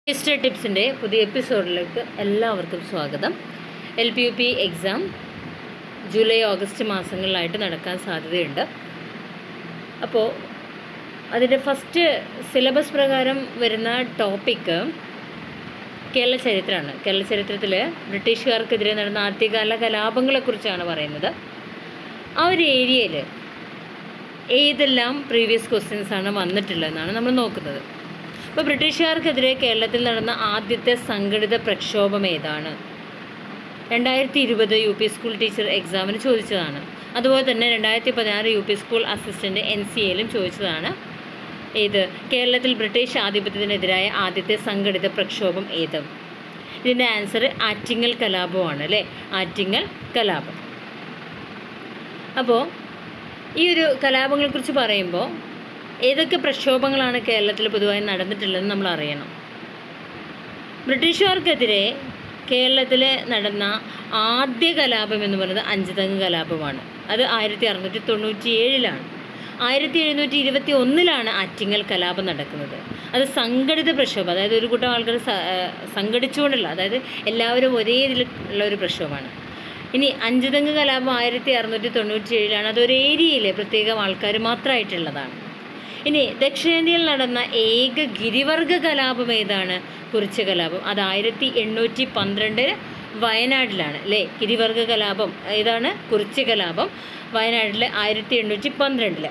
history ടിപ്സിൻ്റെ പുതിയ എപ്പിസോഡിലേക്ക് എല്ലാവർക്കും സ്വാഗതം L P U P exam July August മാസങ്ങളിലായിട്ട് നടക്കാൻ സാധ്യതയുണ്ട് അപ്പോൾ അതിൻ്റെ ഫസ്റ്റ് സിലബസ് പ്രകാരം വരുന്ന ടോപ്പിക്ക് കേരള ചരിത്രമാണ് കേരള ചരിത്രത്തിൽ ബ്രിട്ടീഷുകാർക്കെതിരെ നടന്ന ആദ്യകാല കലാപങ്ങളെക്കുറിച്ചാണ് പറയുന്നത് ആ ഒരു ഏരിയയിൽ ഏതെല്ലാം പ്രീവിയസ് ക്വസ്റ്റ്യൻസ് ആണ് വന്നിട്ടുള്ളതെന്നാണ് നമ്മൾ നോക്കുന്നത് അപ്പോൾ ബ്രിട്ടീഷുകാർക്കെതിരെ കേരളത്തിൽ നടന്ന ആദ്യത്തെ സംഘടിത പ്രക്ഷോഭം ഏതാണ് രണ്ടായിരത്തി ഇരുപത് യു പി സ്കൂൾ ടീച്ചർ എക്സാമിന് ചോദിച്ചതാണ് അതുപോലെ തന്നെ രണ്ടായിരത്തി പതിനാറ് U P school assistant N C എയിലും ചോദിച്ചതാണ് ഏത് കേരളത്തിൽ ബ്രിട്ടീഷ് ആധിപത്യത്തിനെതിരായ ആദ്യത്തെ സംഘടിത പ്രക്ഷോഭം ഏത് ഇതിൻ്റെ ആൻസർ ആറ്റിങ്ങൽ കലാപമാണ് അല്ലേ ആറ്റിങ്ങൽ കലാപം അപ്പോൾ ഈ ഒരു കലാപങ്ങളെക്കുറിച്ച് പറയുമ്പോൾ ഏതൊക്കെ പ്രക്ഷോഭങ്ങളാണ് കേരളത്തിൽ പൊതുവായി നടന്നിട്ടുള്ളതെന്ന് നമ്മൾ അറിയണം ബ്രിട്ടീഷുകാർക്കെതിരെ കേരളത്തിൽ നടന്ന ആദ്യ കലാപം എന്ന് പറയുന്നത് അഞ്ചുതങ്ങ് കലാപമാണ് അത് ആയിരത്തി അറുന്നൂറ്റി തൊണ്ണൂറ്റി ഏഴിലാണ് ആയിരത്തി എഴുന്നൂറ്റി ഇരുപത്തി ഒന്നിലാണ് ആറ്റിങ്ങൽ കലാപം നടക്കുന്നത് അത് സംഘടിത പ്രക്ഷോഭം അതായത് ഒരു കൂട്ടം ആൾക്കാർ സ- ഏഹ് സംഘടിച്ചുകൊണ്ടുള്ള അതായത് എല്ലാവരും ഒരേ ഇതിൽ ഉള്ള ഒരു പ്രക്ഷോഭമാണ് ഇനി അഞ്ചുതങ്ങ് കലാപം ആയിരത്തി അറുന്നൂറ്റി തൊണ്ണൂറ്റി ഏഴിലാണ് അത് ഒരു ഏരിയയിലെ പ്രത്യേകം ആൾക്കാർ മാത്രമായിട്ടുള്ളതാണ് ഇനി ദക്ഷിണേന്ത്യയിൽ നടന്ന ഏക ഗിരിവർഗ കലാപം ഏതാണ് കുറിച്ച കലാപം അത് ആയിരത്തി എണ്ണൂറ്റി പന്ത്രണ്ട് വയനാട്ടിലാണ് അല്ലേ ഗിരിവർഗ കലാപം ഏതാണ് കുറിച്ച കലാപം വയനാട്ടിൽ ആയിരത്തി എണ്ണൂറ്റി പന്ത്രണ്ടില്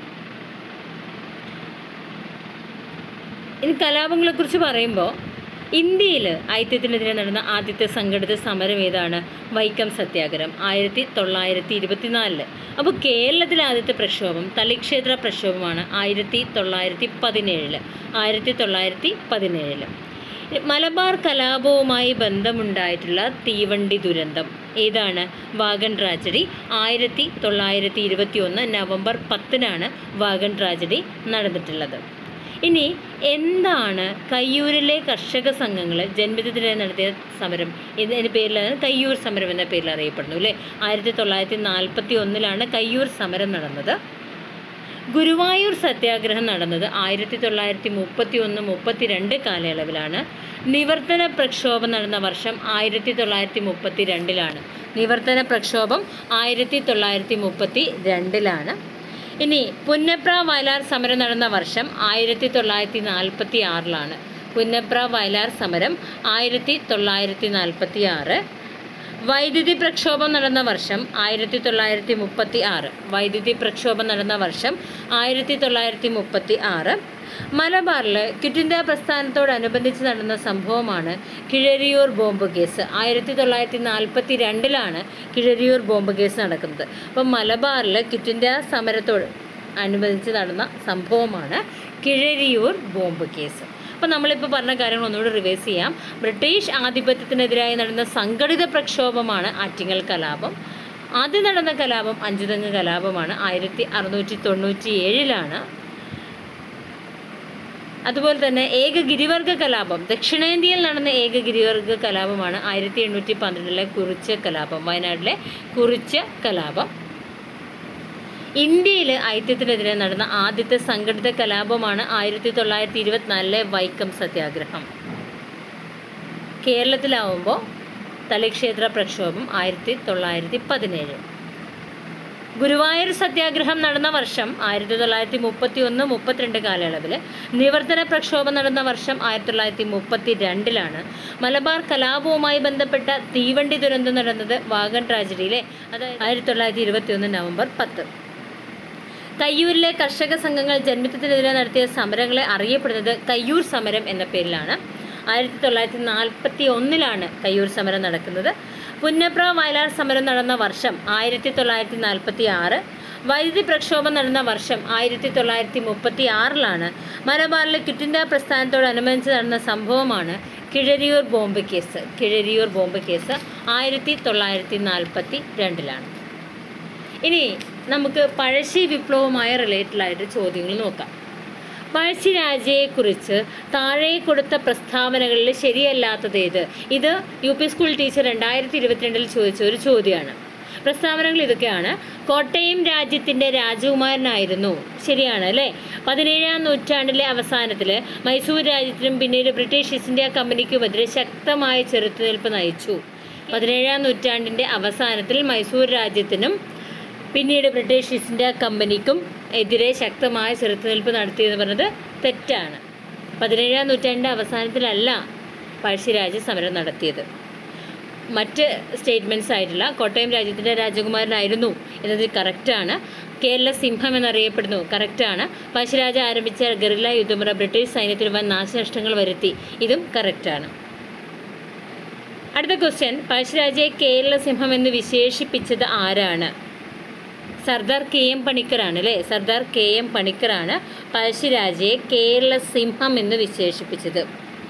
ഇനി കലാപങ്ങളെക്കുറിച്ച് പറയുമ്പോൾ ഇന്ത്യയിൽ ഐത്യത്തിനെതിരെ നടന്ന ആദ്യത്തെ സംഘടിത സമരം ഏതാണ് വൈക്കം സത്യാഗ്രഹം ആയിരത്തി തൊള്ളായിരത്തി ഇരുപത്തിനാലില് അപ്പോൾ കേരളത്തിലെ ആദ്യത്തെ പ്രക്ഷോഭം തളിക്ഷേത്ര പ്രക്ഷോഭമാണ് ആയിരത്തി തൊള്ളായിരത്തി പതിനേഴില് ആയിരത്തി തൊള്ളായിരത്തി പതിനേഴില് മലബാർ കലാപവുമായി ബന്ധമുണ്ടായിട്ടുള്ള തീവണ്ടി ദുരന്തം ഏതാണ് വാഗൺ ട്രാജഡി ആയിരത്തി തൊള്ളായിരത്തി ഇരുപത്തി ഒന്ന് നവംബർ പത്തിനാണ് വാഗൺ ട്രാജഡി നടന്നിട്ടുള്ളത് ഇനി എന്താണ് കയ്യൂരിലെ കർഷക സംഘങ്ങൾ ജന്മദിനത്തിനായി നടത്തിയ സമരം ഇതിൻ്റെ പേരിലാണ് കയ്യൂർ സമരം എന്ന പേരിൽ അറിയപ്പെടുന്നു അല്ലേ ആയിരത്തി തൊള്ളായിരത്തി നാൽപ്പത്തി ഒന്നിലാണ് കയ്യൂർ സമരം നടന്നത് ഗുരുവായൂർ സത്യാഗ്രഹം നടന്നത് ആയിരത്തി തൊള്ളായിരത്തി മുപ്പത്തി ഒന്ന് മുപ്പത്തി രണ്ട് കാലയളവിലാണ് നിവർത്തന പ്രക്ഷോഭം നടന്ന വർഷം ആയിരത്തി തൊള്ളായിരത്തി മുപ്പത്തി രണ്ടിലാണ് നിവർത്തന പ്രക്ഷോഭം ആയിരത്തി തൊള്ളായിരത്തി മുപ്പത്തി രണ്ടിലാണ് ഇനി പുന്നപ്ര വയലാർ സമരം നടന്ന വർഷം ആയിരത്തി തൊള്ളായിരത്തി നാൽപ്പത്തി ആറിലാണ് പുന്നപ്ര വയലാർ സമരം ആയിരത്തി തൊള്ളായിരത്തി നാൽപ്പത്തി ആറ് വൈദ്യുതി പ്രക്ഷോഭം നടന്ന വർഷം ആയിരത്തി തൊള്ളായിരത്തി മുപ്പത്തി ആറ് വൈദ്യുതി പ്രക്ഷോഭം നടന്ന വർഷം ആയിരത്തി തൊള്ളായിരത്തി മുപ്പത്തി ആറ് മലബാറിൽ ക്വിറ്റ് ഇന്ത്യ പ്രസ്ഥാനത്തോടനുബന്ധിച്ച് നടന്ന സംഭവമാണ് കിഴരിയൂർ ബോംബ് കേസ് ആയിരത്തി തൊള്ളായിരത്തി നാൽപ്പത്തി രണ്ടിലാണ് കിഴരിയൂർ ബോംബ് കേസ് നടക്കുന്നത് അപ്പം മലബാറിൽ ക്വിറ്റ് ഇന്ത്യ സമരത്തോട് അനുബന്ധിച്ച് നടന്ന സംഭവമാണ് കിഴരിയൂർ ബോംബ് കേസ് അപ്പോൾ നമ്മളിപ്പോൾ പറഞ്ഞ കാര്യങ്ങൾ ഒന്നുകൂടി റിവേഴ്സ് ചെയ്യാം ബ്രിട്ടീഷ് ആധിപത്യത്തിനെതിരായി നടന്ന സംഘടിത പ്രക്ഷോഭമാണ് ആറ്റിങ്ങൽ കലാപം ആദ്യം നടന്ന കലാപം അഞ്ചുതങ്ങ് കലാപമാണ് ആയിരത്തി അറുന്നൂറ്റി തൊണ്ണൂറ്റി ഏഴിലാണ് അതുപോലെ തന്നെ ഏക ഗിരിവർഗ കലാപം ദക്ഷിണേന്ത്യയിൽ നടന്ന ഏക ഗിരിവർഗ കലാപമാണ് ആയിരത്തി എണ്ണൂറ്റി പന്ത്രണ്ടിലെ കുറിച്ച കലാപം വയനാട്ടിലെ കുറിച്ച കലാപം ഇന്ത്യയിൽ ഐക്യത്തിനെതിരെ നടന്ന ആദ്യത്തെ സംഘടിത കലാപമാണ് ആയിരത്തി തൊള്ളായിരത്തി ഇരുപത്തിനാലിലെ വൈക്കം സത്യാഗ്രഹം കേരളത്തിലാവുമ്പോൾ തളിക്ഷേത്ര പ്രക്ഷോഭം ആയിരത്തി തൊള്ളായിരത്തി പതിനേഴ് ഗുരുവായൂർ സത്യാഗ്രഹം നടന്ന വർഷം ആയിരത്തി തൊള്ളായിരത്തി മുപ്പത്തി ഒന്ന് മുപ്പത്തിരണ്ട് കാലയളവിൽ നിവർത്തന പ്രക്ഷോഭം നടന്ന വർഷം ആയിരത്തി തൊള്ളായിരത്തി മുപ്പത്തി രണ്ടിലാണ് മലബാർ കലാപവുമായി ബന്ധപ്പെട്ട തീവണ്ടി ദുരന്തം നടന്നത് വാഗൺ ട്രാജഡിയിലെ അതായത് ആയിരത്തി തൊള്ളായിരത്തി ഇരുപത്തി ഒന്ന് നവംബർ പത്ത് കയ്യൂരിലെ കർഷക സംഘങ്ങൾ ജന്മിത്തത്തിനെതിരെ നടത്തിയ സമരങ്ങളെ അറിയപ്പെടുന്നത് കയ്യൂർ സമരം എന്ന പേരിലാണ് ആയിരത്തി തൊള്ളായിരത്തി നാൽപ്പത്തി ഒന്നിലാണ് കയ്യൂർ സമരം നടക്കുന്നത് പുന്നപ്ര വയലാർ സമരം നടന്ന വർഷം ആയിരത്തി തൊള്ളായിരത്തി നാൽപ്പത്തി ആറ് വൈദ്യുതി പ്രക്ഷോഭം നടന്ന വർഷം ആയിരത്തി തൊള്ളായിരത്തി മുപ്പത്തി ആറിലാണ് മലബാറിലെ ക്വിറ്റ് ഇന്ത്യ പ്രസ്ഥാനത്തോടനുബന്ധിച്ച് നടന്ന സംഭവമാണ് Keezhariyur bomb case Keezhariyur bomb case ആയിരത്തി തൊള്ളായിരത്തി നാൽപ്പത്തി രണ്ടിലാണ് ഇനി നമുക്ക് പഴശ്ശി വിപ്ലവവുമായി റിലേറ്റഡ് ആയിട്ട് ചോദ്യങ്ങൾ നോക്കാം പഴശ്ശിരാജയെക്കുറിച്ച് താഴെ കൊടുത്ത പ്രസ്താവനകളിൽ ശരിയല്ലാത്തത് ഏത് ഇത് യു പി സ്കൂൾ ടീച്ചർ രണ്ടായിരത്തി ഇരുപത്തിരണ്ടിൽ ചോദിച്ച ഒരു ചോദ്യമാണ് പ്രസ്താവനകൾ ഇതൊക്കെയാണ് കോട്ടയം രാജ്യത്തിൻ്റെ രാജകുമാരനായിരുന്നു ശരിയാണ് അല്ലേ പതിനേഴാം നൂറ്റാണ്ടിലെ അവസാനത്തിൽ മൈസൂർ രാജ്യത്തിനും പിന്നീട് ബ്രിട്ടീഷ് ഈസ്റ്റ് ഇന്ത്യ കമ്പനിക്കുമെതിരെ ശക്തമായ ചെറുത്തുനിൽപ്പ് നയിച്ചു പതിനേഴാം നൂറ്റാണ്ടിൻ്റെ അവസാനത്തിൽ മൈസൂർ രാജ്യത്തിനും പിന്നീട് ബ്രിട്ടീഷ് ഈസ്റ്റ് ഇന്ത്യ കമ്പനിക്കും എതിരെ ശക്തമായ ചെറുത്തുനിൽപ്പ് നടത്തിയെന്ന് പറഞ്ഞത് തെറ്റാണ് പതിനേഴാം നൂറ്റാണ്ടിൻ്റെ അവസാനത്തിലല്ല പഴശ്ശിരാജ സമരം നടത്തിയത് മറ്റ് സ്റ്റേറ്റ്മെൻറ്റ്സ് ആയിട്ടുള്ള കോട്ടയം രാജ്യത്തിൻ്റെ രാജകുമാരനായിരുന്നു എന്നത് കറക്റ്റാണ് കേരള സിംഹം എന്നറിയപ്പെടുന്നു കറക്റ്റാണ് പഴശ്ശിരാജ ആരംഭിച്ച ഗറില്ല യുദ്ധമുറ ബ്രിട്ടീഷ് സൈന്യത്തിന് വൻ നാശനഷ്ടങ്ങൾ വരുത്തി ഇതും കറക്റ്റാണ് അടുത്ത ക്വസ്റ്റ്യൻ പഴശ്ശിരാജയെ കേരള സിംഹം എന്ന് വിശേഷിപ്പിച്ചത് ആരാണ് സർദാർ കെ എം പണിക്കറാണ് അല്ലേ സർദാർ കെ എം പണിക്കറാണ് പഴശ്ശിരാജയെ കേരള സിംഹം എന്ന് വിശേഷിപ്പിച്ചത്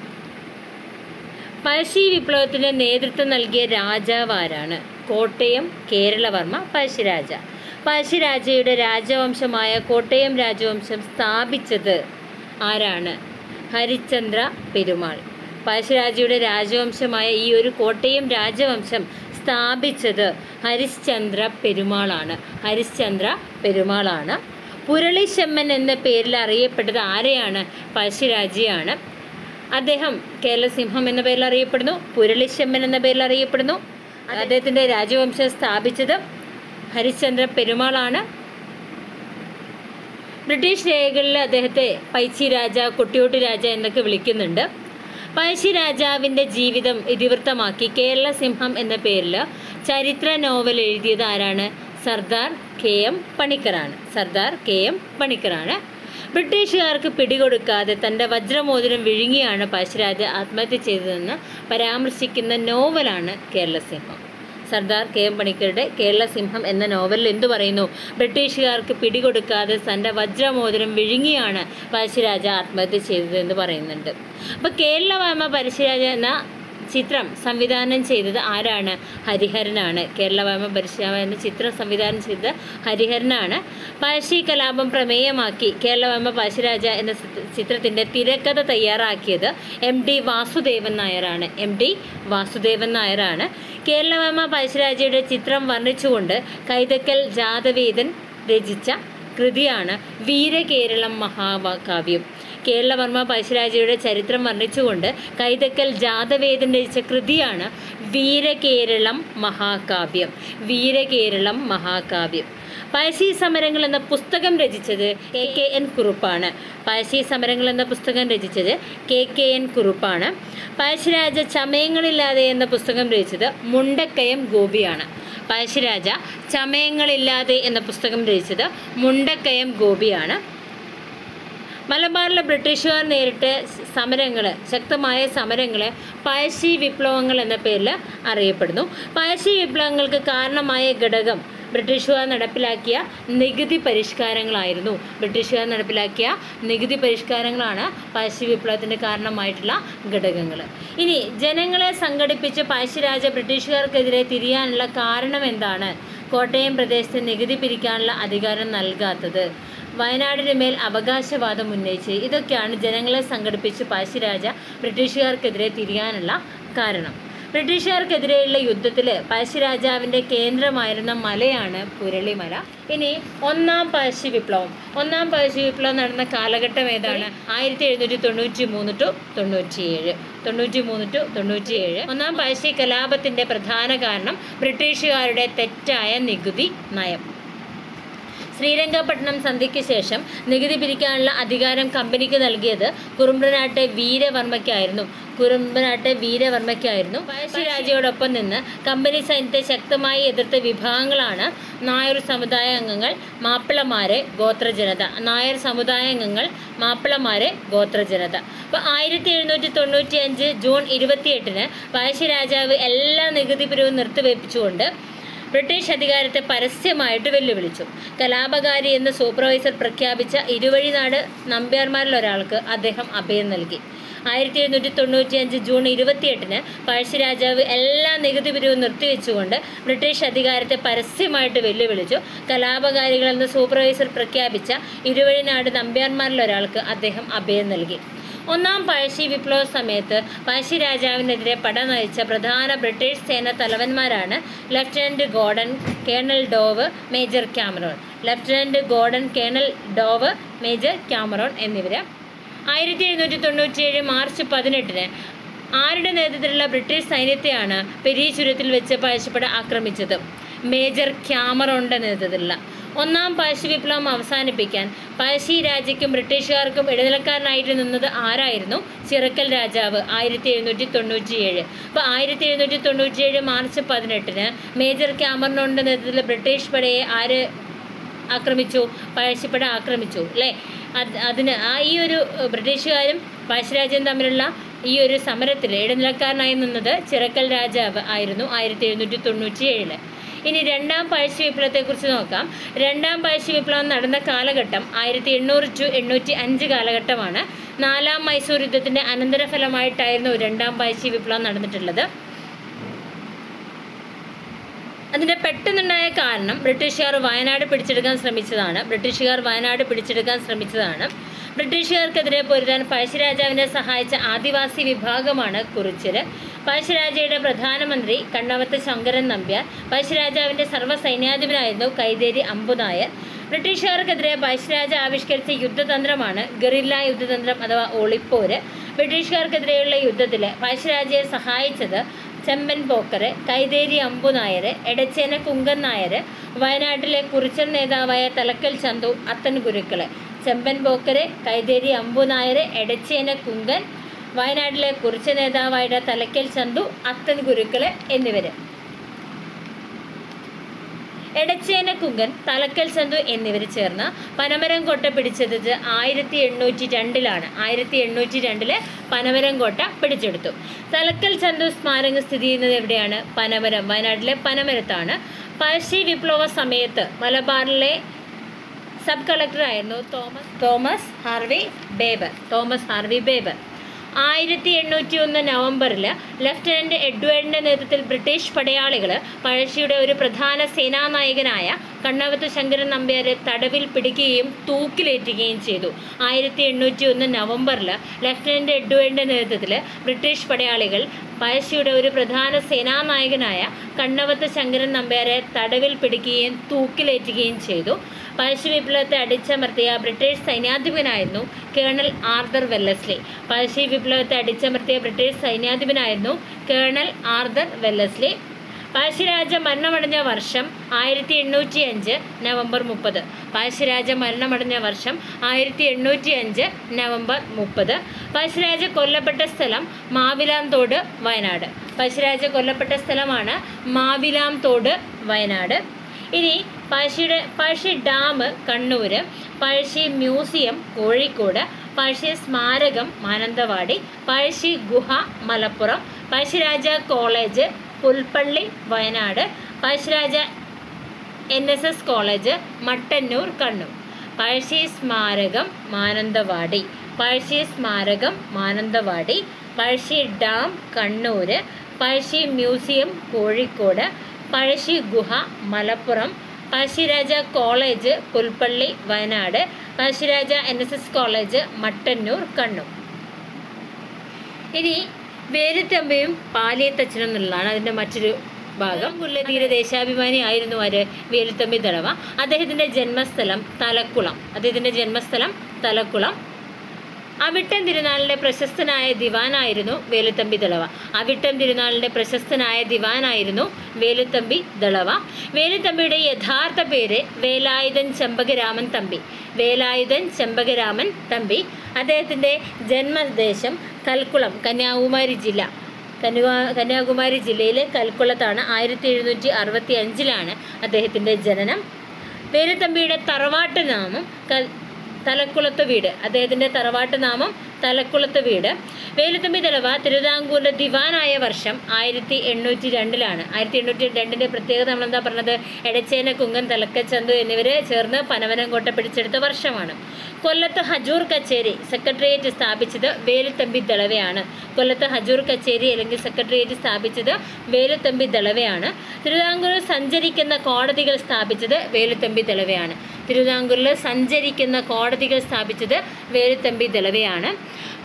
പഴശ്ശി വിപ്ലവത്തിന് നേതൃത്വം നൽകിയ രാജാവ് ആരാണ് കോട്ടയം കേരളവർമ്മ പഴശ്ശിരാജ പഴശ്ശിരാജയുടെ രാജവംശമായ കോട്ടയം രാജവംശം സ്ഥാപിച്ചത് ആരാണ് ഹരിചന്ദ്ര പെരുമാൾ പഴശ്ശിരാജയുടെ രാജവംശമായ ഈ ഒരു കോട്ടയം രാജവംശം സ്ഥാപിച്ചത് ഹരിശ്ചന്ദ്ര പെരുമാളാണ് ഹരിശ്ചന്ദ്ര പെരുമാളാണ് പുരളിശമ്മൻ എന്ന പേരിൽ അറിയപ്പെട്ടത് ആരെയാണ് പഴശ്ശിരാജയാണ് അദ്ദേഹം കേരള സിംഹം എന്ന പേരിൽ അറിയപ്പെടുന്നു പുരളിശമ്മൻ എന്ന പേരിൽ അറിയപ്പെടുന്നു അദ്ദേഹത്തിൻ്റെ രാജവംശം സ്ഥാപിച്ചത് ഹരിശ്ചന്ദ്ര പെരുമാളാണ് ബ്രിട്ടീഷ് രേഖകളിൽ അദ്ദേഹത്തെ പൈച്ചി രാജ കൊട്ടിയോട്ട് രാജ എന്നൊക്കെ വിളിക്കുന്നുണ്ട് പഴശ്ശി രാജാവിൻ്റെ ജീവിതം ഇതിവൃത്തമാക്കി കേരള സിംഹം എന്ന പേരിൽ ചരിത്ര നോവൽ എഴുതിയത് ആരാണ് സർദാർ കെ എം പണിക്കറാണ് സർദാർ കെ എം പണിക്കറാണ് ബ്രിട്ടീഷുകാർക്ക് പിടികൊടുക്കാതെ തൻ്റെ വജ്രമോതിരം വിഴുങ്ങിയാണ് പഴശ്ശിരാജ ആത്മഹത്യ ചെയ്തതെന്ന് പരാമർശിക്കുന്ന നോവലാണ് കേരള സിംഹം സർദാർ കെ എം പണിക്കരുടെ കേരള സിംഹം എന്ന നോവലിൽ എന്തു പറയുന്നു ബ്രിട്ടീഷുകാർക്ക് പിടികൊടുക്കാതെ തൻ്റെ വജ്രമോതിരം വിഴുങ്ങിയാണ് പഴശ്ശിരാജ ആത്മഹത്യ ചെയ്തത് എന്ന് പറയുന്നുണ്ട് അപ്പോൾ കേരളവാമ പഴശ്ശിരാജ എന്ന ചിത്രം സംവിധാനം ചെയ്തത് ആരാണ് ഹരിഹരനാണ് കേരളവാമ പരശുരാമ എന്ന ചിത്രം സംവിധാനം ചെയ്തത് ഹരിഹരനാണ് പഴശ്ശി കലാപം പ്രമേയമാക്കി കേരളവാമ പഴശ്ശിരാജ എന്ന ചിത്ര- ചിത്രത്തിൻ്റെ തിരക്കഥ തയ്യാറാക്കിയത് എം ഡി വാസുദേവൻ നായരാണ് എം ഡി വാസുദേവൻ നായരാണ് കേരളവാമ പഴശ്ശിരാജയുടെ ചിത്രം വർണ്ണിച്ചുകൊണ്ട് കൈതക്കൽ ജാതവേദൻ രചിച്ച കൃതിയാണ് വീരകേരളം മഹാകാവ്യം കേരളവർമ്മ പഴശ്ശിരാജയുടെ ചരിത്രം വർണ്ണിച്ചുകൊണ്ട് കൈതക്കൽ ജാതവേദൻ രചിച്ച കൃതിയാണ് വീരകേരളം മഹാകാവ്യം വീരകേരളം മഹാകാവ്യം പഴശ്ശി സമരങ്ങൾ എന്ന പുസ്തകം രചിച്ചത് കെ കെ എൻ കുറുപ്പാണ് പഴശ്ശി സമരങ്ങൾ എന്ന പുസ്തകം രചിച്ചത് കെ കെ എൻ കുറുപ്പാണ് പഴശ്ശിരാജ ചമയങ്ങളില്ലാതെ എന്ന പുസ്തകം രചിച്ചത് മുണ്ടക്കയം ഗോപിയാണ് പഴശ്ശിരാജ ചമയങ്ങളില്ലാതെ എന്ന പുസ്തകം രചിച്ചത് മുണ്ടക്കയം ഗോപിയാണ് മലബാറിലെ ബ്രിട്ടീഷുകാർ നേരിട്ട സമരങ്ങൾ ശക്തമായ സമരങ്ങൾ പഴശ്ശി വിപ്ലവങ്ങൾ എന്ന പേരിൽ അറിയപ്പെടുന്നു പഴശ്ശി വിപ്ലവങ്ങൾക്ക് കാരണമായ ഘടകം ബ്രിട്ടീഷുകാർ നടപ്പിലാക്കിയ നികുതി പരിഷ്കാരങ്ങളായിരുന്നു ബ്രിട്ടീഷുകാർ നടപ്പിലാക്കിയ നികുതി പരിഷ്കാരങ്ങളാണ് പഴശ്ശി വിപ്ലവത്തിന് കാരണമായിട്ടുള്ള ഘടകങ്ങൾ ഇനി ജനങ്ങളെ സംഘടിപ്പിച്ച് പഴശ്ശിരാജ ബ്രിട്ടീഷുകാർക്കെതിരെ തിരിയാനുള്ള കാരണം എന്താണ് കോട്ടയം പ്രദേശത്ത് നികുതി പിരിക്കാനുള്ള അധികാരം നൽകാത്തത് വയനാടിന് മേൽ അവകാശവാദം ഉന്നയിച്ച് ഇതൊക്കെയാണ് ജനങ്ങളെ സംഘടിപ്പിച്ച് പഴശ്ശിരാജ ബ്രിട്ടീഷുകാർക്കെതിരെ തിരിയാനുള്ള കാരണം ബ്രിട്ടീഷുകാർക്കെതിരെയുള്ള യുദ്ധത്തിൽ പഴശ്ശിരാജാവിൻ്റെ കേന്ദ്രമായിരുന്ന മലയാണ് പുരളിമല ഇനി ഒന്നാം പഴശ്ശി വിപ്ലവം ഒന്നാം പഴശ്ശി വിപ്ലവം നടന്ന കാലഘട്ടം ഏതാണ് ആയിരത്തി എഴുന്നൂറ്റി തൊണ്ണൂറ്റി മൂന്ന് ടു തൊണ്ണൂറ്റിയേഴ് തൊണ്ണൂറ്റി മൂന്ന് ടു തൊണ്ണൂറ്റിയേഴ് ഒന്നാം പഴശ്ശി കലാപത്തിൻ്റെ പ്രധാന കാരണം ബ്രിട്ടീഷുകാരുടെ തെറ്റായ നികുതി നയം ശ്രീരംഗപട്ടണം സന്ധിക്ക് ശേഷം നികുതി പിരിക്കാനുള്ള അധികാരം കമ്പനിക്ക് നൽകിയത് കുറുമ്പ്രനാട്ടെ വീരവർമ്മയ്ക്കായിരുന്നു കുറുമ്പ്രനാട്ടെ വീരവർമ്മയ്ക്കായിരുന്നു പഴശ്ശിരാജയോടൊപ്പം നിന്ന് കമ്പനി സൈന്യത്തെ ശക്തമായി എതിർത്ത വിഭാഗങ്ങളാണ് നായർ സമുദായ അംഗങ്ങൾ മാപ്പിളമാരെ ഗോത്രജനത നായർ സമുദായ അംഗങ്ങൾ മാപ്പിളമാരെ ഗോത്രജനത അപ്പോൾ ആയിരത്തി എഴുന്നൂറ്റി തൊണ്ണൂറ്റി അഞ്ച് ജൂൺ ഇരുപത്തിയെട്ടിന് പഴശ്ശിരാജാവ് എല്ലാ നികുതി പിരിവും നിർത്തിവെപ്പിച്ചുകൊണ്ട് ബ്രിട്ടീഷ് അധികാരത്തെ പരസ്യമായിട്ട് വെല്ലുവിളിച്ചു കലാപകാരി എന്ന് സൂപ്പർവൈസർ പ്രഖ്യാപിച്ച ഇരുവഴിനാട് നമ്പ്യാർമാരിൽ ഒരാൾക്ക് അദ്ദേഹം അഭയം നൽകി ആയിരത്തി എഴുന്നൂറ്റി തൊണ്ണൂറ്റി അഞ്ച് ജൂൺ ഇരുപത്തിയെട്ടിന് പഴശ്ശിരാജാവ് എല്ലാ നികുതി പിരിവും നിർത്തിവെച്ചുകൊണ്ട് ബ്രിട്ടീഷ് അധികാരത്തെ പരസ്യമായിട്ട് വെല്ലുവിളിച്ചു കലാപകാരികളെന്ന് സൂപ്പർവൈസർ പ്രഖ്യാപിച്ച ഇരുവഴിനാട് നമ്പ്യാർമാരിൽ ഒരാൾക്ക് അദ്ദേഹം അഭയം നൽകി ഒന്നാം പഴശ്ശി വിപ്ലവ സമയത്ത് പഴശ്ശി രാജാവിനെതിരെ പട നയിച്ച പ്രധാന ബ്രിട്ടീഷ് സേന തലവന്മാരാണ് lieutenant Gordon colonel Dow major Cameron lieutenant Gordon colonel Dow major Cameron എന്നിവർ ആയിരത്തി എഴുന്നൂറ്റി തൊണ്ണൂറ്റിയേഴ് മാർച്ച് പതിനെട്ടിന് ആരുടെ നേതൃത്വത്തിലുള്ള ബ്രിട്ടീഷ് സൈന്യത്തെയാണ് പെരിയ ചുരത്തിൽ വെച്ച് പഴശ്ശിപ്പട ആക്രമിച്ചത് മേജർ ക്യാമറോണിൻ്റെ നേതൃത്വത്തിലുള്ള ഒന്നാം പഴശ്ശി വിപ്ലവം അവസാനിപ്പിക്കാൻ പഴശ്ശി രാജയ്ക്കും ബ്രിട്ടീഷുകാർക്കും ഇടനിലക്കാരനായിട്ട് നിന്നത് ആരായിരുന്നു ചിറക്കൽ രാജാവ് ആയിരത്തി എഴുന്നൂറ്റി തൊണ്ണൂറ്റിയേഴ് അപ്പോൾ ആയിരത്തി എഴുന്നൂറ്റി തൊണ്ണൂറ്റിയേഴ് മാർച്ച് പതിനെട്ടിന് മേജർ ക്യാമറോണിൻ്റെ നേതൃത്വത്തിൽ ബ്രിട്ടീഷ് പടയെ ആര് ആക്രമിച്ചു പഴശ്ശിപ്പട ആക്രമിച്ചു അല്ലേ അത് അതിന് ആ ഈ ഒരു ഏഹ്, ബ്രിട്ടീഷുകാരും പഴശ്ശിരാജ്യം തമ്മിലുള്ള ഈ ഒരു സമരത്തിൽ ഇടനിലക്കാരനായി നിന്നത് ചിറക്കൽ രാജാവ് ആയിരുന്നു ആയിരത്തി എഴുന്നൂറ്റി തൊണ്ണൂറ്റി ഏഴില് ഇനി രണ്ടാം പഴശ്ശി വിപ്ലവത്തെക്കുറിച്ച് നോക്കാം രണ്ടാം പഴശ്ശി വിപ്ലവം നടന്ന കാലഘട്ടം ആയിരത്തി എണ്ണൂറ് ടു എണ്ണൂറ്റി അഞ്ച് കാലഘട്ടമാണ് നാലാം മൈസൂർ യുദ്ധത്തിൻ്റെ അനന്തരഫലമായിട്ടായിരുന്നു രണ്ടാം പഴശ്ശി വിപ്ലവം നടന്നിട്ടുള്ളത് അതിൻ്റെ പെട്ടെന്നുണ്ടായ കാരണം ബ്രിട്ടീഷുകാർ വയനാട് പിടിച്ചെടുക്കാൻ ശ്രമിച്ചതാണ് ബ്രിട്ടീഷുകാർ വയനാട് പിടിച്ചെടുക്കാൻ ശ്രമിച്ചതാണ് ബ്രിട്ടീഷുകാർക്കെതിരെ പൊരുതാൻ പഴശ്ശിരാജാവിനെ സഹായിച്ച ആദിവാസി വിഭാഗമാണ് കുറിച്യര് പഴശ്ശിരാജയുടെ പ്രധാനമന്ത്രി കണ്ണവത്ത് ശങ്കരൻ നമ്പ്യാർ പഴശ്ശിരാജാവിൻ്റെ സർവ്വസൈന്യാധിപനായിരുന്നു കൈതേരി അമ്പുനായർ ബ്രിട്ടീഷുകാർക്കെതിരെ പഴശ്ശിരാജ ആവിഷ്കരിച്ച യുദ്ധതന്ത്രമാണ് ഗറില്ല യുദ്ധതന്ത്രം അഥവാ ഒളിപ്പോര് ബ്രിട്ടീഷുകാർക്കെതിരെയുള്ള യുദ്ധത്തിൽ പഴശ്ശിരാജയെ സഹായിച്ചത് ചെമ്പൻ പോക്കർ കൈതേരി അമ്പു നായർ എടച്ചേന കുങ്കൻ നായർ വയനാട്ടിലെ കുറിച്ചൻ നേതാവായ തലക്കൽ ചന്തു അത്തൻ ഗുരുക്കള് ചെമ്പൻ പോക്കര് കൈതേരി അമ്പു നായർ എടച്ചേന കുങ്കൻ വയനാട്ടിലെ കുറിച്ച നേതാവായ തലക്കൽ ചന്തു അത്തൻ ഗുരുക്കള് എന്നിവർ എടച്ചേന കുങ്കൻ തലക്കൽ ചന്തു എന്നിവർ ചേർന്ന് പനമരം കോട്ട പിടിച്ചത് ആയിരത്തി എണ്ണൂറ്റി രണ്ടിലാണ് ആയിരത്തി എണ്ണൂറ്റി രണ്ടില് പനമരം കോട്ട പിടിച്ചെടുത്തു തലക്കൽ ചന്തു സ്മാരകം സ്ഥിതി ചെയ്യുന്നത് എവിടെയാണ് പനമരം വയനാട്ടിലെ പനമരത്താണ് പഴശ്ശി വിപ്ലവ സമയത്ത് മലബാറിലെ സബ് കളക്ടറായിരുന്നു Thomas Thomas Harvey Baber Thomas Harvey Baber ആയിരത്തി എണ്ണൂറ്റി ഒന്ന് നവംബറിൽ ലഫ്റ്റനന്റ് എഡ്വേർഡിന്റെ നേതൃത്വത്തിൽ ബ്രിട്ടീഷ് പടയാളികൾ പഴശ്ശിയുടെ ഒരു പ്രധാന സേനാനായകനായ കണ്ണവത്ത് ശങ്കരൻ നമ്പ്യാരെ തടവിൽ പിടിക്കുകയും തൂക്കിലേറ്റുകയും ചെയ്തു ആയിരത്തി എണ്ണൂറ്റി ഒന്ന് നവംബറിൽ ലഫ്റ്റനന്റ് എഡ്വേർഡിന്റെ നേതൃത്വത്തിൽ ബ്രിട്ടീഷ് പടയാളികൾ പഴശ്ശിയുടെ ഒരു പ്രധാന സേനാനായകനായ കണ്ണവത്ത് ശങ്കരൻ നമ്പ്യാരെ തടവിൽ പിടിക്കുകയും തൂക്കിലേറ്റുകയും ചെയ്തു പഴശ്ശി വിപ്ലവത്തെ അടിച്ചമർത്തിയ ബ്രിട്ടീഷ് സൈന്യാധിപനായിരുന്നു കേണൽ ആർദർ വെല്ലസ്ലി പഴശ്ശി വിപ്ലവത്തെ അടിച്ചമർത്തിയ ബ്രിട്ടീഷ് സൈന്യാധിപനായിരുന്നു കേണൽ ആർദർ വെല്ലസ്ലി പഴശ്ശിരാജ മരണമടഞ്ഞ വർഷം ആയിരത്തി എണ്ണൂറ്റി അഞ്ച് നവംബർ മുപ്പത് പഴശ്ശിരാജ മരണമടഞ്ഞ വർഷം ആയിരത്തി എണ്ണൂറ്റി അഞ്ച് നവംബർ മുപ്പത് പഴശ്ശിരാജ കൊല്ലപ്പെട്ട സ്ഥലം മാവിലാം തോട് വയനാട് പഴശ്ശിരാജ കൊല്ലപ്പെട്ട സ്ഥലമാണ് മാവിലാം തോട് വയനാട് ഇനി പഴശ്ശിയുടെ പഴശ്ശി ഡാം കണ്ണൂർ പഴശ്ശി മ്യൂസിയം കോഴിക്കോട് പഴശ്ശി സ്മാരകം മാനന്തവാടി പഴശ്ശി ഗുഹ Malappuram Pazhassiraja college Pulpally Wayanad Pazhassiraja N S S college Mattannur Kannur Pazhassi സ്മാരകം മാനന്തവാടി പഴശ്ശി സ്മാരകം മാനന്തവാടി പഴശ്ശി ഡാം കണ്ണൂർ പഴശ്ശി മ്യൂസിയം കോഴിക്കോട് പഴശ്ശി ഗുഹ Malappuram Pazhassiraja college Pulpally Wayanad Pazhassiraja N S S college Mattannur Kannur ഇനി വേലുത്തമ്പയും പാലിയത്തച്ഛനും എന്നുള്ളതാണ് അതിൻ്റെ മറ്റൊരു ഭാഗം മുല്ലതീര ദേശാഭിമാനി ആയിരുന്നു ആര് വേലുത്തമ്പി ദളവ അദ്ദേഹത്തിൻ്റെ ജന്മസ്ഥലം തലക്കുളം അദ്ദേഹത്തിൻ്റെ ജന്മസ്ഥലം തലക്കുളം അവിട്ടം തിരുനാളിൻ്റെ പ്രശസ്തനായ ദിവാനായിരുന്നു വേലുത്തമ്പി ദളവ അവിട്ടം തിരുനാളിൻ്റെ പ്രശസ്തനായ ദിവാനായിരുന്നു വേലുത്തമ്പി ദളവ വേലുത്തമ്പിയുടെ യഥാർത്ഥ പേര് വേലായുധൻ ചെമ്പകരാമൻ തമ്പി വേലായുധൻ ചെമ്പകരാമൻ തമ്പി അദ്ദേഹത്തിൻ്റെ ജന്മദേശം കൽക്കുളം കന്യാകുമാരി ജില്ല കന്യാ കന്യാകുമാരി ജില്ലയിലെ കൽക്കുളത്താണ് ആയിരത്തി എഴുന്നൂറ്റി അറുപത്തി അഞ്ചിലാണ് അദ്ദേഹത്തിൻ്റെ ജനനം വേലുത്തമ്പിയുടെ തറവാട്ട് നാമം കൽ തലക്കുളത്ത് വീട് അദ്ദേഹത്തിൻ്റെ തറവാട്ട് നാമം തലക്കുളത്ത് വീട് വേലുത്തമ്പി ദളവ തിരുവിതാംകൂറിൻ്റെ ദിവാനായ വർഷം ആയിരത്തി എണ്ണൂറ്റി രണ്ടിലാണ് ആയിരത്തി എണ്ണൂറ്റി രണ്ടിൻ്റെ പ്രത്യേകത നമ്മളെന്താ പറഞ്ഞത് എടച്ചേന കുങ്കൻ തലക്കച്ചന്തു എന്നിവർ ചേർന്ന് പനവനം കോട്ട പിടിച്ചെടുത്ത വർഷമാണ് കൊല്ലത്ത് ഹജൂർ കച്ചേരി സെക്രട്ടേറിയറ്റ് സ്ഥാപിച്ചത് വേലുത്തമ്പി ദളവയാണ് കൊല്ലത്ത് ഹജൂർ കച്ചേരി അല്ലെങ്കിൽ സെക്രട്ടേറിയറ്റ് സ്ഥാപിച്ചത് വേലുത്തമ്പി ദളവയാണ് തിരുവിതാംകൂറിൽ സഞ്ചരിക്കുന്ന കോടതികൾ സ്ഥാപിച്ചത് വേലുത്തമ്പി ദളവയാണ് തിരുവിതാംകൂറിൽ സഞ്ചരിക്കുന്ന കോടതികൾ സ്ഥാപിച്ചത് വേലുത്തമ്പി ദളവയാണ്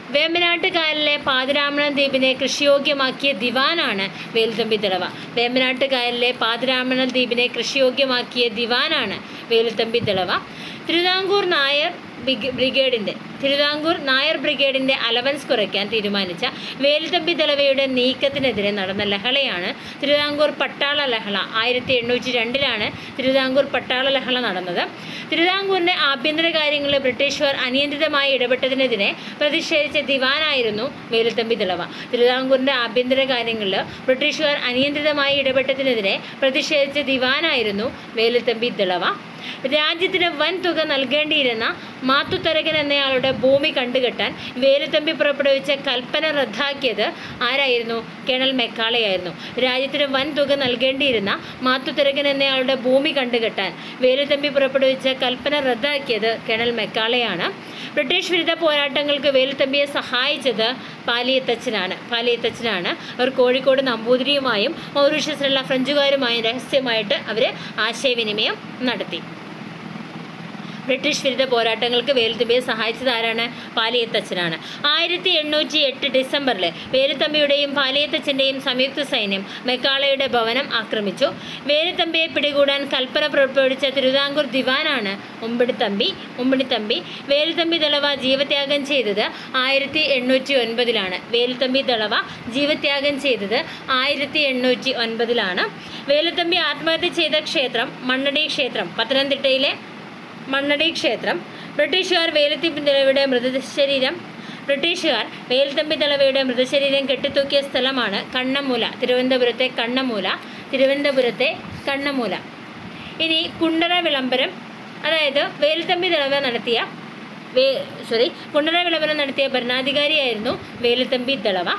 വേമ്പനാട്ട് കായലിലെ പാതിരാമണ ദ്വീപിനെ കൃഷിയോഗ്യമാക്കിയ ദിവാനാണ് വേലുത്തമ്പി ദളവ വേമ്പനാട്ട് കായലിലെ പാതിരാമണ ദ്വീപിനെ കൃഷിയോഗ്യമാക്കിയ ദിവാനാണ് വേലുത്തമ്പി ദളവ തിരുവിതാംകൂർ നായർ ബ്രിഗ- ബ്രിഗേഡിൻ്റെ തിരുവിതാംകൂർ നായർ ബ്രിഗേഡിൻ്റെ അലവൻസ് കുറയ്ക്കാൻ തീരുമാനിച്ച വേലുത്തമ്പി ദളവയുടെ നീക്കത്തിനെതിരെ നടന്ന ലഹളയാണ് തിരുവിതാംകൂർ പട്ടാള ലഹള ആയിരത്തി എണ്ണൂറ്റി രണ്ടിലാണ് തിരുവിതാംകൂർ പട്ടാള ലഹള നടന്നത് തിരുവിതാംകൂറിൻ്റെ ആഭ്യന്തര കാര്യങ്ങളിൽ ബ്രിട്ടീഷുകാർ അനിയന്ത്രിതമായി ഇടപെട്ടതിനെതിരെ പ്രതിഷേധിച്ച ദിവാനായിരുന്നു വേലുത്തമ്പി ദളവ തിരുവിതാംകൂറിൻ്റെ ആഭ്യന്തര കാര്യങ്ങളിൽ ബ്രിട്ടീഷുകാർ അനിയന്ത്രിതമായി ഇടപെട്ടതിനെതിരെ പ്രതിഷേധിച്ച ദിവാനായിരുന്നു വേലുത്തമ്പി ദളവ രാജ്യത്തിന് വൻ തുക നൽകേണ്ടിയിരുന്ന മാത്തുത്തരകൻ എന്നയാളുടെ ഭൂമി കണ്ടുകെട്ടാൻ വേലുത്തമ്പി പുറപ്പെടുവിച്ച കൽപ്പന റദ്ദാക്കിയത് ആരായിരുന്നു കേണൽ മെക്കാളയായിരുന്നു രാജ്യത്തിന് വൻ തുക നൽകേണ്ടിയിരുന്ന മാത്തുത്തരകൻ എന്നയാളുടെ ഭൂമി കണ്ടുകെട്ടാൻ വേലുത്തമ്പി പുറപ്പെടുവിച്ച കൽപ്പന റദ്ദാക്കിയത് കേണൽ മെക്കാളയാണ് ബ്രിട്ടീഷ് വിരുദ്ധ പോരാട്ടങ്ങൾക്ക് വേലുത്തമ്പിയെ സഹായിച്ചത് പാലിയത്തച്ഛനാണ് പാലിയത്തച്ഛനാണ് അവർ കോഴിക്കോട് നമ്പൂതിരിയുമായും മൗറീഷ്യസിലുള്ള ഫ്രഞ്ചുകാരുമായും രഹസ്യമായിട്ട് അവർ ആശയവിനിമയം നടത്തി ബ്രിട്ടീഷ് വിരുദ്ധ പോരാട്ടങ്ങൾക്ക് വേലുത്തമ്പിയെ സഹായിച്ചത് ആരാണ് പാലിയത്തച്ഛനാണ് ആയിരത്തി എണ്ണൂറ്റി എട്ട് ഡിസംബറിൽ വേലുത്തമ്പിയുടെയും പാലിയത്തച്ഛൻ്റെയും സംയുക്ത സൈന്യം മെക്കാളയുടെ ഭവനം ആക്രമിച്ചു വേലുത്തമ്പിയെ പിടികൂടാൻ കൽപ്പന പുറപ്പെടുവിച്ച തിരുവിതാംകൂർ ദിവാനാണ് ഉമ്പിടിത്തമ്പി ഉമ്പിടിത്തമ്പി വേലുത്തമ്പി ദളവ ജീവത്യാഗം ചെയ്തത് ആയിരത്തി എണ്ണൂറ്റി ഒൻപതിലാണ് വേലുത്തമ്പി ദളവ ജീവത്യാഗം ചെയ്തത് ആയിരത്തി എണ്ണൂറ്റി ഒൻപതിലാണ് വേലുത്തമ്പി ആത്മഹത്യ ചെയ്ത ക്ഷേത്രം മണ്ണടി ക്ഷേത്രം പത്തനംതിട്ടയിലെ മണ്ണടി ക്ഷേത്രം ബ്രിട്ടീഷുകാർ വേലുത്തമ്പി ദളവയുടെ മൃതശരീരം ബ്രിട്ടീഷുകാർ വേലുത്തമ്പി ദളവയുടെ മൃതശരീരം കെട്ടിത്തൂക്കിയ സ്ഥലമാണ് കണ്ണമൂല തിരുവനന്തപുരത്തെ കണ്ണമൂല തിരുവനന്തപുരത്തെ കണ്ണമൂല ഇനി കുണ്ടറ വിളംബരം അതായത് വേലുത്തമ്പി ദളവ നടത്തിയ വേ സോറി കുണ്ടറ വിളംബരം നടത്തിയ ഭരണാധികാരിയായിരുന്നു വേലുത്തമ്പി ദളവ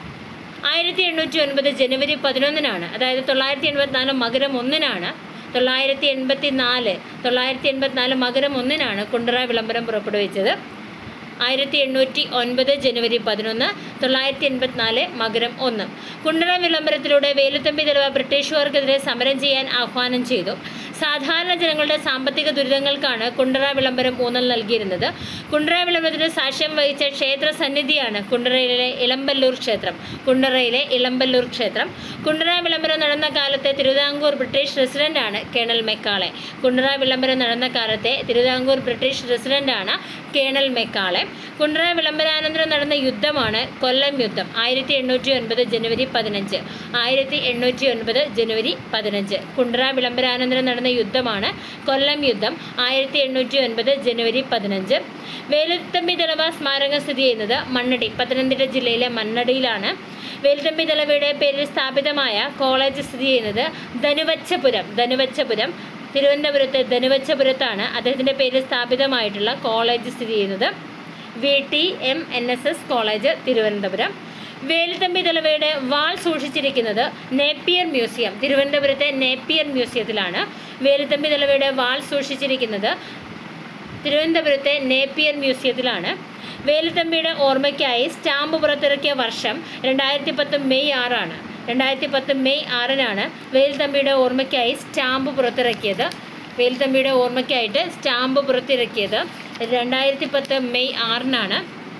ആയിരത്തി എണ്ണൂറ്റി ഒൻപത് ജനുവരി പതിനൊന്നിനാണ് അതായത് തൊള്ളായിരത്തി എൺപത്തിനാല് മകരം ഒന്നിനാണ് തൊള്ളായിരത്തി എൺപത്തി നാല് തൊള്ളായിരത്തി എൺപത്തിനാല് മകരം ഒന്നിനാണ് കുണ്ടറ വിളംബരം പുറപ്പെടുവിച്ചത് ആയിരത്തി എണ്ണൂറ്റി ഒൻപത് ജനുവരി പതിനൊന്ന് തൊള്ളായിരത്തി എൺപത്തിനാല് മകരം ഒന്ന് കുണ്ടറ വിളംബരത്തിലൂടെ വേലുത്തമ്പി ദളവ ബ്രിട്ടീഷുകാർക്കെതിരെ സമരം ചെയ്യാൻ ആഹ്വാനം ചെയ്തു സാധാരണ ജനങ്ങളുടെ സാമ്പത്തിക ദുരിതങ്ങൾക്കാണ് കുണ്ടറ വിളംബരം ഊന്നൽ നൽകിയിരുന്നത് കുണ്ടറ വിളംബരത്തിന് സാക്ഷ്യം വഹിച്ച ക്ഷേത്ര സന്നിധിയാണ് കുണ്ടറയിലെ ഇളമ്പല്ലൂർ ക്ഷേത്രം കുണ്ടറയിലെ ഇളമ്പല്ലൂർ ക്ഷേത്രം കുണ്ടറ വിളംബരം നടന്ന കാലത്തെ തിരുവിതാംകൂർ ബ്രിട്ടീഷ് റെസിഡന്റാണ് കേണൽ മെക്കാളെ കുണ്ടറ വിളംബരം നടന്ന കാലത്തെ തിരുവിതാംകൂർ ബ്രിട്ടീഷ് റെസിഡന്റാണ് കേണൽ മെക്കാളെ കുണ്ടറ വിളംബരാനന്തരം നടന്ന യുദ്ധമാണ് കൊല്ലം യുദ്ധം ആയിരത്തി എണ്ണൂറ്റി ഒൻപത് ജനുവരി പതിനഞ്ച് ആയിരത്തി എണ്ണൂറ്റി ഒൻപത് ജനുവരി പതിനഞ്ച് കുണ്ടറ വിളംബരാനന്തരം നടന്ന യുദ്ധമാണ് കൊല്ലം യുദ്ധം ആയിരത്തി എണ്ണൂറ്റി ഒൻപത് ജനുവരി പതിനഞ്ച് വേലുത്തമ്പി ദളവ സ്മാരകം സ്ഥിതി ചെയ്യുന്നത് മണ്ണടി പത്തനംതിട്ട ജില്ലയിലെ മണ്ണടിയിലാണ് വേലുത്തമ്പി ദളവയുടെ പേരിൽ സ്ഥാപിതമായ കോളേജ് സ്ഥിതി ചെയ്യുന്നത് ധനുവച്ചപുരം ധനുവച്ചപുരം തിരുവനന്തപുരത്ത് ധനുവച്ചപുരത്താണ് അദ്ദേഹത്തിൻ്റെ പേരിൽ സ്ഥാപിതമായിട്ടുള്ള കോളേജ് സ്ഥിതി ചെയ്യുന്നത് V T M N S S college Thiruvananthapuram Veluthampi ദളവയുടെ വാൾ സൂക്ഷിച്ചിരിക്കുന്നത് നേപ്പിയർ മ്യൂസിയം തിരുവനന്തപുരത്തെ നേപ്പിയർ മ്യൂസിയത്തിലാണ് വേലുത്തമ്പി ദളവയുടെ വാൾ സൂക്ഷിച്ചിരിക്കുന്നത് തിരുവനന്തപുരത്തെ നേപ്പിയർ മ്യൂസിയത്തിലാണ് വേലുത്തമ്പിയുടെ ഓർമ്മയ്ക്കായി സ്റ്റാമ്പ് പുറത്തിറക്കിയ വർഷം രണ്ടായിരത്തി പത്ത് മെയ് ആറാണ് രണ്ടായിരത്തി പത്ത് മെയ് ആറിനാണ് വേലുത്തമ്പിയുടെ ഓർമ്മയ്ക്കായി സ്റ്റാമ്പ് പുറത്തിറക്കിയത് വേലുത്തമ്പിയുടെ ഓർമ്മയ്ക്കായിട്ട് സ്റ്റാമ്പ് പുറത്തിറക്കിയത് രണ്ടായിരത്തി പത്ത് മെയ് ആറിനാണ്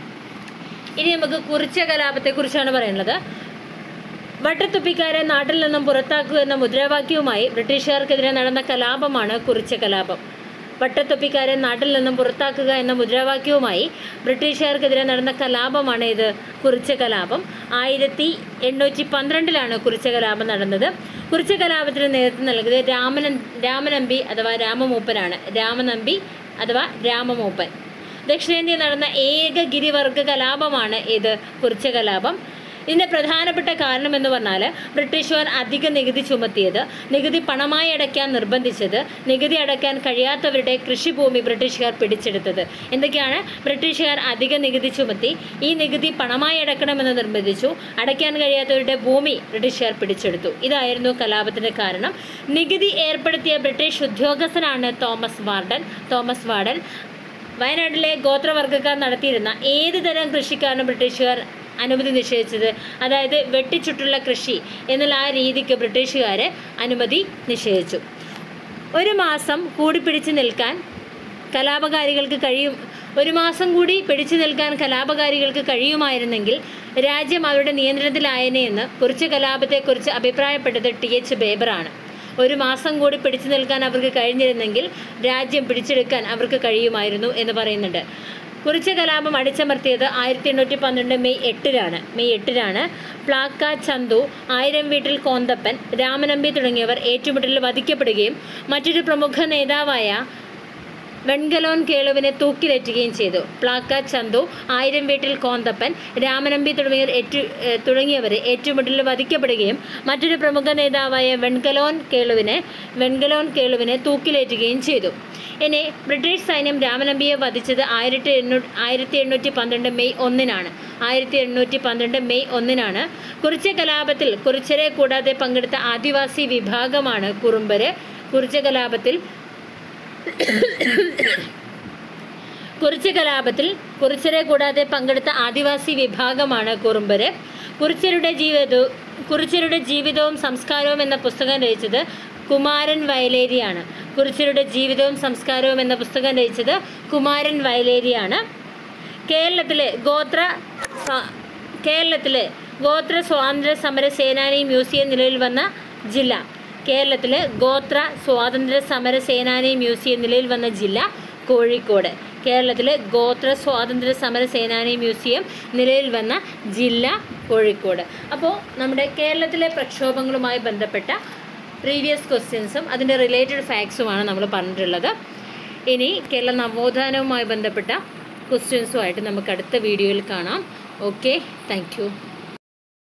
ഇനി നമുക്ക് കുറിച്ച കലാപത്തെക്കുറിച്ചാണ് പറയുന്നത് വട്ടത്തുപ്പിക്കാരെ നാട്ടിൽ നിന്നും പുറത്താക്കുക എന്ന മുദ്രാവാക്യവുമായി ബ്രിട്ടീഷുകാർക്കെതിരെ നടന്ന കലാപമാണ് കുറിച്ച കലാപം വട്ടത്തൊപ്പിക്കാരെ നാട്ടിൽ നിന്നും പുറത്താക്കുക എന്ന മുദ്രാവാക്യവുമായി ബ്രിട്ടീഷുകാർക്കെതിരെ നടന്ന കലാപമാണ് ഇത് കുറിച്ച കലാപം ആയിരത്തി എണ്ണൂറ്റി പന്ത്രണ്ടിലാണ് കുറിച്ച കലാപം നടന്നത് കുറിച്ച കലാപത്തിന് നേതൃത്വം നൽകിയത് രാമന രാമനമ്പി അഥവാ രാമമൂപ്പനാണ് രാമനമ്പി അഥവാ രാമമൂപ്പൻ ദക്ഷിണേന്ത്യയിൽ നടന്ന ഏക ഗിരിവർഗ കലാപമാണ് ഇത് കുറിച്ച കലാപം ഇതിൻ്റെ പ്രധാനപ്പെട്ട കാരണം എന്ന് പറഞ്ഞാൽ ബ്രിട്ടീഷുകാർ അധിക നികുതി ചുമത്തിയത് നികുതി പണമായി അടയ്ക്കാൻ നിർബന്ധിച്ചത് നികുതി അടയ്ക്കാൻ കഴിയാത്തവരുടെ കൃഷിഭൂമി ബ്രിട്ടീഷുകാർ പിടിച്ചെടുത്തത് എന്തൊക്കെയാണ് ബ്രിട്ടീഷുകാർ അധിക നികുതി ചുമത്തി ഈ നികുതി പണമായി അടക്കണമെന്ന് നിർബന്ധിച്ചു അടയ്ക്കാൻ കഴിയാത്തവരുടെ ഭൂമി ബ്രിട്ടീഷുകാർ പിടിച്ചെടുത്തു ഇതായിരുന്നു കലാപത്തിന് കാരണം നികുതി ഏർപ്പെടുത്തിയ ബ്രിട്ടീഷ് ഉദ്യോഗസ്ഥനാണ് തോമസ് വാർഡൻ തോമസ് വാർഡൻ വയനാട്ടിലെ ഗോത്രവർഗ്ഗക്കാർ നടത്തിയിരുന്ന ഏത് തരം കൃഷിക്കാരനും ബ്രിട്ടീഷുകാർ അനുമതി നിഷേധിച്ചത് അതായത് വെട്ടിച്ചുട്ടുള്ള കൃഷി എന്നുള്ള ആ രീതിക്ക് ബ്രിട്ടീഷുകാർ അനുമതി നിഷേധിച്ചു ഒരു മാസം കൂടിപ്പിടിച്ച് നിൽക്കാൻ കലാപകാരികൾക്ക് കഴിയും ഒരു മാസം കൂടി പിടിച്ചു നിൽക്കാൻ കലാപകാരികൾക്ക് കഴിയുമായിരുന്നെങ്കിൽ രാജ്യം അവരുടെ നിയന്ത്രണത്തിലായേനെ എന്ന് കുറിച്ച് കലാപത്തെക്കുറിച്ച് അഭിപ്രായപ്പെട്ടത് ടി എച്ച് ബേബറാണ് ഒരു മാസം കൂടി പിടിച്ചു നിൽക്കാൻ അവർക്ക് കഴിഞ്ഞിരുന്നെങ്കിൽ രാജ്യം പിടിച്ചെടുക്കാൻ അവർക്ക് കഴിയുമായിരുന്നു എന്ന് പറയുന്നുണ്ട് കുറിച്ച കലാപം അടിച്ചമർത്തിയത് ആയിരത്തി എണ്ണൂറ്റി പന്ത്രണ്ട് മെയ് എട്ടിലാണ് മെയ് എട്ടിലാണ് പ്ലാക്ക ചന്തു ആയിരം വീട്ടിൽ കോന്തപ്പൻ രാമനമ്പി തുടങ്ങിയവർ ഏറ്റുമുട്ടലിൽ വധിക്കപ്പെടുകയും മറ്റൊരു പ്രമുഖ നേതാവായ വെൺകലോൻ കേളുവിനെ തൂക്കിലേറ്റുകയും ചെയ്തു പ്ലാക്ക ചന്തു ആയിരം വീട്ടിൽ കോന്തപ്പൻ രാമനമ്പി തുടങ്ങിയവർ ഏറ്റു ഏഹ് തുടങ്ങിയവരെ ഏറ്റുമുട്ടലിൽ വധിക്കപ്പെടുകയും മറ്റൊരു പ്രമുഖ നേതാവായ വെൺകലോൻ കേളുവിനെ വെൺകലോൻ കേളുവിനെ തൂക്കിലേറ്റുകയും ചെയ്തു ഇനി ബ്രിട്ടീഷ് സൈന്യം രാമനമ്പിയെ വധിച്ചത് ആയിരത്തി എണ്ണൂ ആയിരത്തി എണ്ണൂറ്റി പന്ത്രണ്ട് മെയ് ഒന്നിനാണ് ആയിരത്തി എണ്ണൂറ്റി പന്ത്രണ്ട് മെയ് ഒന്നിനാണ് കുറിച്ച കലാപത്തിൽ കുറിച്ചരെ കൂടാതെ പങ്കെടുത്ത ആദിവാസി വിഭാഗമാണ് കുറുമ്പര് കുറിച്ച കലാപത്തിൽ കുറിച്ച കലാപത്തിൽ കുറിച്ചരെ കൂടാതെ പങ്കെടുത്ത ആദിവാസി വിഭാഗമാണ് കുറുമ്പര് കുറിച്ചരുടെ ജീവിതവും കുറിച്ചരുടെ ജീവിതവും സംസ്കാരവും എന്ന പുസ്തകം രചിച്ചത് കുമാരൻ വയലേരിയാണ് കുറിച്ചരുടെ ജീവിതവും സംസ്കാരവും എന്ന പുസ്തകം രചിച്ചത് കുമാരൻ വയലേരിയാണ് കേരളത്തിലെ ഗോത്ര സ- കേരളത്തിലെ ഗോത്ര സ്വാതന്ത്ര്യ സമര സേനാനി മ്യൂസിയം നിലവിൽ വന്ന ജില്ല കേരളത്തിലെ ഗോത്ര സ്വാതന്ത്ര്യ സമര സേനാനി മ്യൂസിയം നിലവിൽ വന്ന ജില്ല കോഴിക്കോട് കേരളത്തിലെ ഗോത്ര സ്വാതന്ത്ര്യ സമര സേനാനി മ്യൂസിയം നിലവിൽ വന്ന ജില്ല കോഴിക്കോട് അപ്പോൾ നമ്മുടെ കേരളത്തിലെ പ്രക്ഷോഭങ്ങളുമായി ബന്ധപ്പെട്ട പ്രീവിയസ് ക്വസ്റ്റ്യൻസും അതിൻ്റെ റിലേറ്റഡ് ഫാക്ട്സുമാണ് നമ്മൾ പറഞ്ഞിട്ടുള്ളത് ഇനി കേരള നവോത്ഥാനവുമായി ബന്ധപ്പെട്ട ക്വസ്റ്റ്യൻസുമായിട്ട് നമുക്ക് അടുത്ത വീഡിയോയിൽ കാണാം ഓക്കെ താങ്ക്